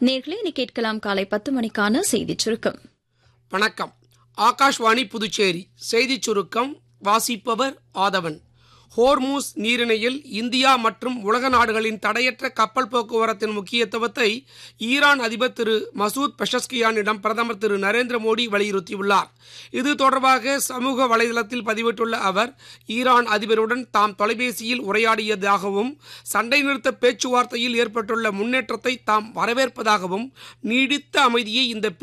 நேர்களே இனி கேட்கலாம் காலை பத்து மணிக்கான செய்திச் சுருக்கம் வணக்கம் ஆகாஷ்வாணி புதுச்சேரி செய்திச் சுருக்கம் வாசிப்பவர் ஆதவன் ஹோர்மூஸ் நீரிணையில் இந்தியா மற்றும் உலக நாடுகளின் தடையற்ற கப்பல் போக்குவரத்தின் முக்கியத்துவத்தை ஈரான் அதிபர் திரு மசூத் பெஷஸ்கியானிடம் பிரதமர் திரு நரேந்திர மோடி வலியுறுத்தியுள்ளார் இது தொடர்பாக சமூக வலைதளத்தில் பதிவிட்டுள்ள அவர் ஈரான் அதிபருடன் தாம் தொலைபேசியில் உரையாடியதாகவும் சண்டை நிறுத்த பேச்சுவார்த்தையில் ஏற்பட்டுள்ள முன்னேற்றத்தை தாம் வரவேற்பதாகவும் நீடித்த அமைதியை இந்த